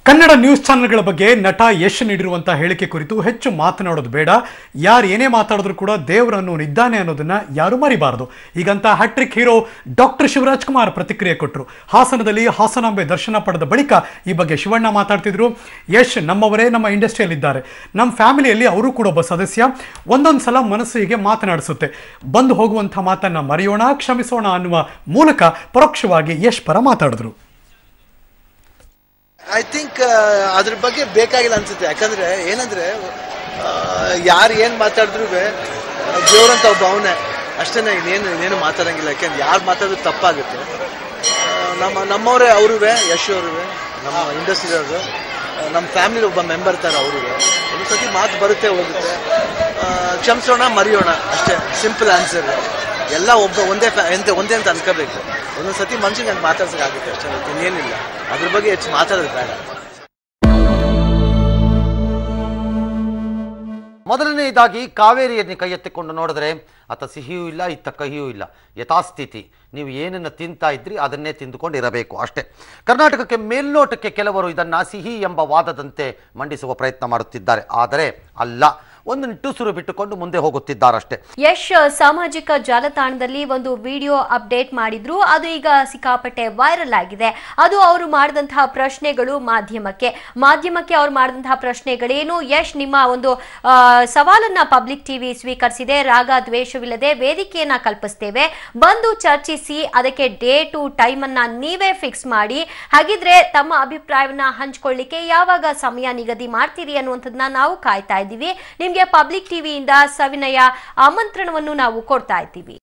Kannada news ಚಾನೆಲ್ಗಳ ಬಗ್ಗೆ ನಟ ಯಶ್ ನೀಡಿರುವಂತಹ ಹೇಳಿಕೆ ಕುರಿತು ಹೆಚ್ಚು ಮಾತನಾಡೋದು ಬೇಡ ಯಾರು ಏನೇ ಮಾತಾಡಿದ್ರು ಕೂಡ ದೇವರನ್ನು ಇದ್ದಾನೆ ಅನ್ನೋದನ್ನ ಯಾರು ಮರಿಬಾರದು ಈಗಂತ hat trick hero doctor Shivaraj Kumar ಪ್ರತಿಕ್ರಿಯೆ ಕೊಟ್ಟರು ಹಾಸನದಲ್ಲಿ ಹಾಸನಾಂಬೆ ದರ್ಶನ ಪಡೆದ ಬಳಿಕ ಈ ಬಗ್ಗೆ ಶಿವಣ್ಣ ಮಾತಾಡ್ತಿದ್ರು ಯಶ್ ನಮ್ಮವರೇ ನಮ್ಮ ಇಂಡಸ್ಟ್ರಿಯಲ್ಲಿ ಇದ್ದಾರೆ ನಮ್ಮ ಫ್ಯಾಮಿಲಿಯಲ್ಲಿ ಅವರು ಕೂಡ ಒಬ್ಬ ಸದಸ್ಯ ಒಂದೊಂದು ಸಲ ಮನಸ್ಸಿಗೆ ಮಾತನಾಡಿಸುತ್ತೆ ಬಂದು ಹೋಗುವಂಥ ಮಾತನ್ನ ಮರೆಯೋಣ ಕ್ಷಮಿಸೋಣ ಅನ್ನುವ ಮೂಲಕ ಪರೋಕ್ಷವಾಗಿ ಯಶ್ ಪರ ಮಾತಾಡಿದ್ರು ಐ ಥಿಂಕ್ ಅದ್ರ ಬಗ್ಗೆ ಬೇಕಾಗಿಲ್ಲ ಅನ್ಸುತ್ತೆ ಯಾಕಂದ್ರೆ ಏನಂದ್ರೆ ಯಾರು ಏನು ಮಾತಾಡಿದ್ರು ದೇವ್ರಂತ ಒಬ್ಬ ಅವನೇ ಅಷ್ಟೇ ಇನ್ನೇನು ಇನ್ನೇನು ಮಾತಾಡಂಗಿಲ್ಲ ಯಾಕೆಂದ್ರೆ ಯಾರು ಮಾತಾಡಿದ್ರು ತಪ್ಪಾಗುತ್ತೆ ಆ, ನಮ್ಮ ನಮ್ಮವರೇ ಅವರೂ ಯಶ್ ಅವರು ನಮ್ಮ ಇಂಡಸ್ಟ್ರಿ ಅವರು ನಮ್ಮ ಫ್ಯಾಮಿಲಿ ಒಬ್ಬ ಮೆಂಬರ್ ತರ ಅವರು ಒಂದು ಸತಿ ಮಾತು ಬರುತ್ತೆ ಹೋಗುತ್ತೆ ಆ, ಕ್ಷಮಿಸೋಣ ಮರೆಯೋಣ ಅಷ್ಟೇ ಸಿಂಪಲ್ ಆನ್ಸರ್ ಎಲ್ಲ ಒಬ್ಬ ಒಂದೇ ಫ್ಯಾ- ಎಂತ ಒಂದೇ ಅಂತ ಅನ್ಕೋಬೇಕು ಒಂದೊಂದು ಸತಿ ಮನುಷ್ಯನಿಗೆ ಹಂಗೆ ಮಾತಾಡ್ಸೋಕ್ಕಾಗುತ್ತೆ ಅಷ್ಟೇ ಮತ್ತೆ ಇನ್ನೇನಿಲ್ಲ ಅದ್ರ ಬಗ್ಗೆ ಹೆಚ್ಚು ಮಾತಾಡೋದು ಬೇಡ ಮೊದಲನೆಯದಾಗಿ ಕಾವೇರಿಯನ್ನು ಕೈ ಎತ್ತಿಕೊಂಡು ನೋಡಿದ್ರೆ ಆತ ಸಿಹಿಯೂ ಇಲ್ಲ ಇತ್ತ ಕಹಿಯೂ ಇಲ್ಲ ಯಥಾಸ್ಥಿತಿ ನೀವು ಏನನ್ನು ತಿಂತಾ ಇದ್ರಿ ಅದನ್ನೇ ತಿಂದುಕೊಂಡು ಇರಬೇಕು ಅಷ್ಟೇ ಕರ್ನಾಟಕಕ್ಕೆ ಮೇಲ್ನೋಟಕ್ಕೆ ಕೆಲವರು ಇದನ್ನು ಸಿಹಿ ಎಂಬ ವಾದದಂತೆ ಮಂಡಿಸುವ ಪ್ರಯತ್ನ ಮಾಡುತ್ತಿದ್ದಾರೆ ಆದರೆ ಅಲ್ಲ ಒಂದು ನಿಟ್ಟುಸಿರು ಬಿಟ್ಟುಕೊಂಡು ಮುಂದೆ ಹೋಗುತ್ತಿದ್ದಾರಷ್ಟೇ ಯಶ್ ಸಾಮಾಜಿಕ ಜಾಲತಾಣದಲ್ಲಿ ಒಂದು ವಿಡಿಯೋ ಅಪ್ಡೇಟ್ ಮಾಡಿದ್ರು ಅದು ಈಗ ಸಿಕ್ಕಾಪಟ್ಟೆ ವೈರಲ್ ಆಗಿದೆ ಅದು ಅವರು ಮಾಡಿದಂತಹ ಪ್ರಶ್ನೆಗಳು ಮಾಧ್ಯಮಕ್ಕೆ ಮಾಧ್ಯಮಕ್ಕೆ ಅವ್ರು ಮಾಡಿದಂತಹ ಪ್ರಶ್ನೆಗಳೇನು ಯಶ್ ನಿಮ್ಮ ಒಂದು ಆ, ಸವಾಲನ್ನ ಪಬ್ಲಿಕ್ ಟಿವಿ ಸ್ವೀಕರಿಸಿದೆ ರಾಗ ದ್ವೇಷವಿಲ್ಲದೆ ವೇದಿಕೆಯನ್ನ ಕಲ್ಪಿಸ್ತೇವೆ ಬಂದು ಚರ್ಚಿಸಿ ಅದಕ್ಕೆ ಡೇಟು ಟೈಮ್ ಅನ್ನ ನೀವೇ ಫಿಕ್ಸ್ ಮಾಡಿ ಹಾಗಿದ್ರೆ ತಮ್ಮ ಅಭಿಪ್ರಾಯವನ್ನ ಹಂಚ್ಕೊಳ್ಳಿಕ್ಕೆ ಯಾವಾಗ ಸಮಯ ನಿಗದಿ ಮಾಡ್ತೀರಿ ಅನ್ನುವಂಥದ್ದನ್ನ ನಾವು ಕಾಯ್ತಾ ಇದ್ದೀವಿ ನಿಮ್ಗೆ ಪಬ್ಲಿಕ್ ಟಿವಿಯಿಂದ ಸವಿನಯ ಆಮಂತ್ರಣವನ್ನು ನಾವು ಕೊಡ್ತಾ ಇದ್ದೀವಿ